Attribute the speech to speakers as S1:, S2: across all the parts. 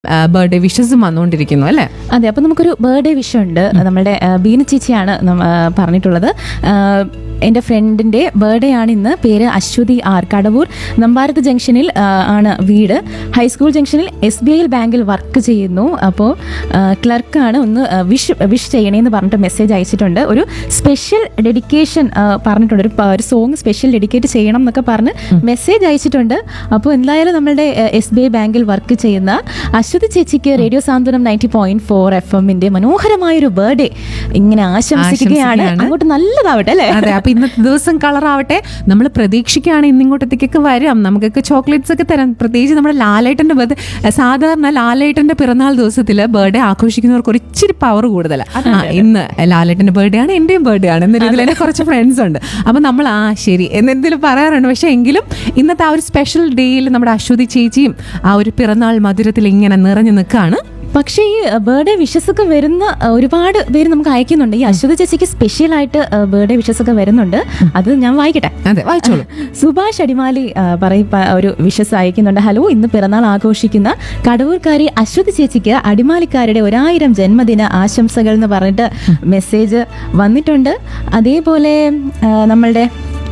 S1: Birthday വിഷസും വന്നുകൊണ്ടിരിക്കുന്നു അല്ലേ
S2: അതെ അപ്പോൾ നമുക്കൊരു ബർത്ത്ഡേ വിഷ് ഉണ്ട് നമ്മുടെ ആ, ബീന ചേച്ചിയാണ് നമ്മ- ആ, പറഞ്ഞിട്ടുള്ളത് ആ, എൻ്റെ ഫ്രണ്ടിൻ്റെ ബർത്ത്ഡേ ആണ് ഇന്ന് പേര് അശ്വതി ആർ കടവൂർ നമ്പാരത്ത് ജംഗ്ഷനിൽ ആ, ആണ് വീട് ഹൈസ്കൂൾ ജംഗ്ഷനിൽ എസ് ബി ഐയിൽ ബാങ്കിൽ വർക്ക് ചെയ്യുന്നു അപ്പോൾ ക്ലർക്കാണ് ഒന്ന് ആ, വിഷ് വിഷ് ചെയ്യണേന്ന് പറഞ്ഞിട്ട് മെസ്സേജ് അയച്ചിട്ടുണ്ട് ഒരു സ്പെഷ്യൽ ഡെഡിക്കേഷൻ പറഞ്ഞിട്ടുണ്ട് ഒരു പ- ഒരു സോങ് സ്പെഷ്യൽ ഡെഡിക്കേറ്റ് ചെയ്യണം എന്നൊക്കെ പറഞ്ഞ് മെസ്സേജ് അയച്ചിട്ടുണ്ട് അപ്പോൾ എന്തായാലും നമ്മളുടെ എസ് ബി ഐ ബാങ്കിൽ വർക്ക് ചെയ്യുന്ന അശ്വതി ചേച്ചിക്ക് radio Santhwanam ninety point four F എമ്മിന്റെ മനോഹരമായൊരു ബർത്ത്ഡേ ഇങ്ങനെ ആശംസിക്കുകയാണ്
S1: ആശംസിക്കുകയാണ്.
S2: അങ്ങോട്ട് നല്ലതാവട്ടെ അല്ലേ
S1: അതെ അപ്പൊ ഇന്നത്തെ ദിവസം കളറാവട്ടെ നമ്മൾ പ്രതീക്ഷിക്കുകയാണ് ഇന്നിങ്ങോട്ടത്തേക്കൊക്കെ വരാം നമുക്കൊക്കെ ചോക്ലേറ്റ്സ് ഒക്കെ തരാം പ്രത്യേകിച്ച് നമ്മുടെ ലാലേട്ടന്റെ ബർത്ത് സാധാരണ ലാലേട്ടന്റെ പിറന്നാൾ ദിവസത്തില് ബർത്ത്ഡേ ആഘോഷിക്കുന്നവർക്ക് ഒരു ഇച്ചിരി പവർ കൂടുതലാണ് ആ ഇന്ന് ലാലേട്ടന്റെ ബർത്ത്ഡേ ആണ് എന്റെയും ബർത്ത്ഡേ ആണ് എന്ന രീതിയിൽ തന്നെ കുറച്ച് ഫ്രണ്ട്സ് ഉണ്ട് അപ്പൊ നമ്മൾ ആ ശരി എന്നെന്തെങ്കിലും പറയാറുണ്ട് പക്ഷെ എങ്കിലും ഇന്നത്തെ ആ ഒരു സ്പെഷ്യൽ ഡേയിൽ നമ്മുടെ അശ്വതി ചേച്ചിയും ആ ഒരു പിറന്നാൾ മധുരത്തിൽ ഇങ്ങനെ നിറഞ്ഞു നിൽക്കുകയാണ്
S2: പക്ഷേ ഈ ബർത്ത്ഡേ വിഷസ് ഒക്കെ വരുന്ന ആ, ഒരുപാട് പേര് നമുക്ക് അയക്കുന്നുണ്ട് ഈ അശ്വതി ചേച്ചിക്ക് സ്പെഷ്യൽ ആയിട്ട് ബർത്ത്ഡേ വിഷസ് ഒക്കെ വരുന്നുണ്ട് അത് ഞാൻ വായിക്കട്ടെ
S1: അതെ വായിച്ചോളൂ
S2: സുഭാഷ് അടിമാലി ആ, പറയും പ- ഒരു വിഷസ് അയക്കുന്നുണ്ട് ഹലോ ഇന്ന് പിറന്നാൾ ആഘോഷിക്കുന്ന കടവൂർക്കാരി അശ്വതി ചേച്ചിക്ക് അടിമാലിക്കാരുടെ ഒരായിരം ജന്മദിന ആശംസകൾ എന്ന് പറഞ്ഞിട്ട് മെസ്സേജ് വന്നിട്ടുണ്ട് അതേപോലെ ആ, നമ്മളുടെ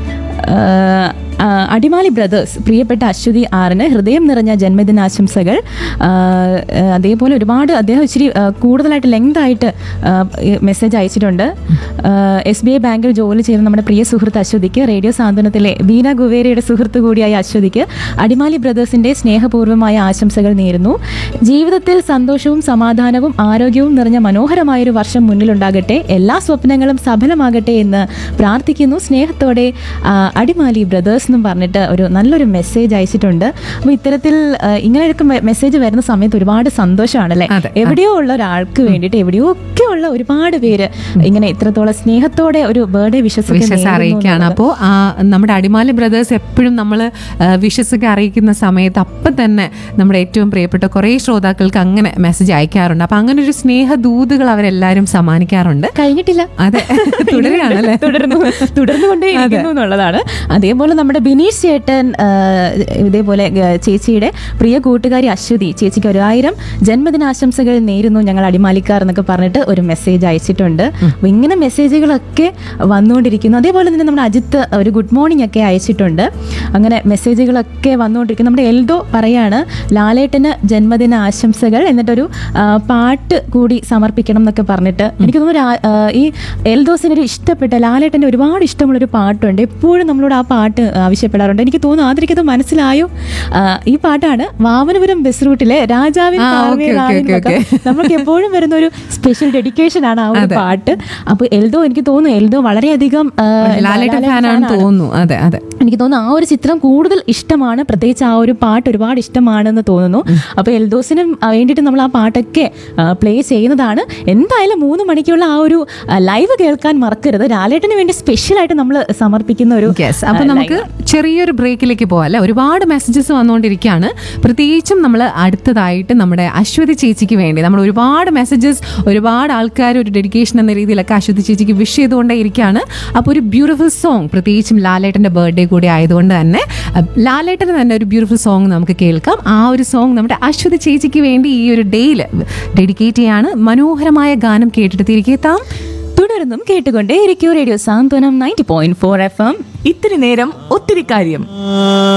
S2: ആ, ആ, അടിമാലി ബ്രദേഴ്സ് പ്രിയപ്പെട്ട അശ്വതി ആറിന് ഹൃദയം നിറഞ്ഞ ജന്മദിനാശംസകൾ ആ, ആ, അതേപോലെ ഒരുപാട് അദ്ദേഹം ഇച്ചിരി ആ, കൂടുതലായിട്ട് ലെങ്ത് ആയിട്ട് മെസ്സേജ് അയച്ചിട്ടുണ്ട് എസ് ബി ഐ ബാങ്കിൽ ജോലി ചെയ്യുന്ന നമ്മുടെ പ്രിയ സുഹൃത്ത് അശ്വതിക്ക് റേഡിയോ സാന്ത്വനത്തിലെ ബീന ഗുവേരയുടെ സുഹൃത്ത് കൂടിയായ അശ്വതിക്ക് അടിമാലി ബ്രദേഴ്സിന്റെ സ്നേഹപൂർവ്വമായ ആശംസകൾ നേരുന്നു ജീവിതത്തിൽ സന്തോഷവും സമാധാനവും ആരോഗ്യവും നിറഞ്ഞ മനോഹരമായൊരു വർഷം മുന്നിലുണ്ടാകട്ടെ എല്ലാ സ്വപ്നങ്ങളും സഫലമാകട്ടെ എന്ന് പ്രാർത്ഥിക്കുന്നു സ്നേഹത്തോടെ ആ, അടിമാലി ബ്രദേഴ്സ് എന്നും പറഞ്ഞിട്ട് ഒരു നല്ലൊരു മെസ്സേജ് അയച്ചിട്ടുണ്ട് അപ്പോൾ ഇത്തരത്തിൽ ആ, ഇങ്ങനെയൊക്കെ മെ- മെസ്സേജ് വരുന്ന സമയത്ത് ഒരുപാട് സന്തോഷമാണല്ലേ
S1: അതെ,
S2: എവിടെയോ ഉള്ള ഒരാൾക്ക് വേണ്ടിയിട്ട് എവിടെയോ ഒക്കെ ഉള്ള ഒരുപാട് പേര് ഇങ്ങനെ ഇത്രത്തോളം സ്നേഹത്തോടെ ഒരു ബർത്ത്ഡേ വിശ്വസിച്ച്
S1: വിഷസ് അറിയിക്കുകയാണ് അപ്പോൾ നമ്മുടെ അടിമാലി ബ്രദേഴ്സ് എപ്പോഴും നമ്മൾ വിഷസ് ഒക്കെ അറിയിക്കുന്ന സമയത്ത് അപ്പം തന്നെ നമ്മുടെ ഏറ്റവും പ്രിയപ്പെട്ട കുറേ ശ്രോതാക്കൾക്ക് അങ്ങനെ മെസ്സേജ് അയക്കാറുണ്ട് അപ്പം അങ്ങനെ ഒരു സ്നേഹദൂതുകൾ അവരെല്ലാവരും സമ്മാനിക്കാറുണ്ട്
S2: കഴിഞ്ഞിട്ടില്ല
S1: അതെ തുടരുകയാണല്ലേ
S2: തുടർന്നു തുടർന്നുകൊണ്ടേ ഇരിക്കുന്നു എന്നുള്ളതാണ് അതേപോലെ നമ്മുടെ ബിനീഷ് ചേട്ടൻ ആ, ഇതേപോലെ ആ, ചേച്ചിയുടെ പ്രിയ കൂട്ടുകാരി അശ്വതി ചേച്ചിക്ക് ഒരായിരം ജന്മദിനാശംസകൾ നേരുന്നു ഞങ്ങൾ അടിമാലിക്കാർ എന്നൊക്കെ പറഞ്ഞിട്ട് ഒരു മെസ്സേജ് അയച്ചിട്ടുണ്ട് അപ്പൊ ഇങ്ങനെ മെസ്സേജുകളൊക്കെ വന്നുകൊണ്ടിരിക്കുന്നു അതേപോലെ തന്നെ നമ്മുടെ അജിത്ത് ഒരു ഗുഡ് മോർണിംഗ് ഒക്കെ അയച്ചിട്ടുണ്ട് അങ്ങനെ മെസ്സേജുകളൊക്കെ വന്നുകൊണ്ടിരിക്കുന്നു നമ്മുടെ എൽദോ പറയാണ് ലാലേട്ടന് ജന്മദിന ആശംസകൾ എന്നിട്ടൊരു ആ, പാട്ട് കൂടി സമർപ്പിക്കണം എന്നൊക്കെ പറഞ്ഞിട്ട് എനിക്ക് തോന്നുന്നു രാ- ആ, ഈ എൽദോസിന് ഒരു ഇഷ്ടപ്പെട്ട ലാലേട്ടൻ്റെ ഒരുപാട് ഇഷ്ടമുള്ളൊരു പാട്ടുണ്ട് എപ്പോഴും നമ്മളോട് ആ പാട്ട് ആവശ്യപ്പെടാറുണ്ട് എനിക്ക് തോന്നുന്നു ആദരിക്കത് മനസ്സിലായോ ആ, ഈ പാട്ടാണ് വാമനപുരം ബസ് റൂട്ടിലെ രാജാവിൻ
S1: ആ,
S2: പാവേ
S1: ഓക്കേ, ഓക്കേ,
S2: രാവിൻ
S1: ഓക്കേ,
S2: എന്നൊക്കെ നമുക്ക് എപ്പോഴും വരുന്ന ഒരു സ്പെഷ്യൽ ഡെഡിക്കേഷൻ ആണ് ആ ഒരു പാട്ട് അപ്പൊ എൽദോ എനിക്ക് തോന്നുന്നു എൽദോ വളരെയധികം ആ,
S1: ലാലേട്ടൻ
S2: ലാലേട്ടൻ
S1: ഫാനാണെന്ന്
S2: ഫാനാണ്.
S1: തോന്നുന്നു അതെ അതെ
S2: എനിക്ക് തോന്നുന്നു ആ ഒരു ചിത്രം കൂടുതൽ ഇഷ്ടമാണ് പ്രത്യേകിച്ച് ആ ഒരു പാട്ട് ഒരുപാട് ഇഷ്ടമാണെന്ന് തോന്നുന്നു അപ്പോൾ എൽദോസിനും ആ, വേണ്ടിയിട്ട് നമ്മൾ ആ പാട്ടൊക്കെ പ്ലേ ചെയ്യുന്നതാണ് എന്തായാലും മൂന്ന് മണിക്കുള്ള ആ ഒരു ലൈവ് കേൾക്കാൻ മറക്കരുത് ലാലേട്ടന് വേണ്ടി സ്പെഷ്യലായിട്ട് നമ്മൾ സമർപ്പിക്കുന്ന ഒരു
S1: യെസ് അപ്പൊ നമുക്ക് ചെറിയൊരു ബ്രേക്കിലേക്ക് പോകാം അല്ലെ ഒരുപാട് മെസ്സേജസ് വന്നുകൊണ്ടിരിക്കുകയാണ് പ്രത്യേകിച്ചും നമ്മൾ അടുത്തതായിട്ട് നമ്മുടെ അശ്വതി ചേച്ചിക്ക് വേണ്ടി നമ്മൾ ഒരുപാട് മെസ്സേജസ് ഒരുപാട് ആൾക്കാർ ഒരു ഡെഡിക്കേഷൻ എന്ന രീതിയിലൊക്കെ അശ്വതി ചേച്ചിക്ക് വിഷ് ചെയ്തുകൊണ്ടേ ഇരിക്കുകയാണ് അപ്പോൾ ഒരു ബ്യൂട്ടിഫുൾ സോങ് പ്രത്യേകിച്ചും ലാലേട്ടന്റെ ബർത്ത്ഡേ കൂടി ആയതുകൊണ്ട് തന്നെ അഹ്, ലാലേട്ടന് തന്നെ ഒരു ബ്യൂട്ടിഫുൾ സോങ് നമുക്ക് കേൾക്കാം ആ ഒരു സോങ് നമ്മുടെ അശ്വതി ചേച്ചിക്ക് വേണ്ടി ഈ ഒരു ഡേയിൽ ഡെഡിക്കേറ്റ് ചെയ്യാണ് മനോഹരമായ ഗാനം കേട്ടിട്ട് തിരികെ എത്താം
S2: തുടർന്നും കേട്ടുകൊണ്ടേ ഇരിക്കൂ radio Santhwanam ninety point four F M
S3: ഇത്തിരി നേരം ഒത്തിരി കാര്യം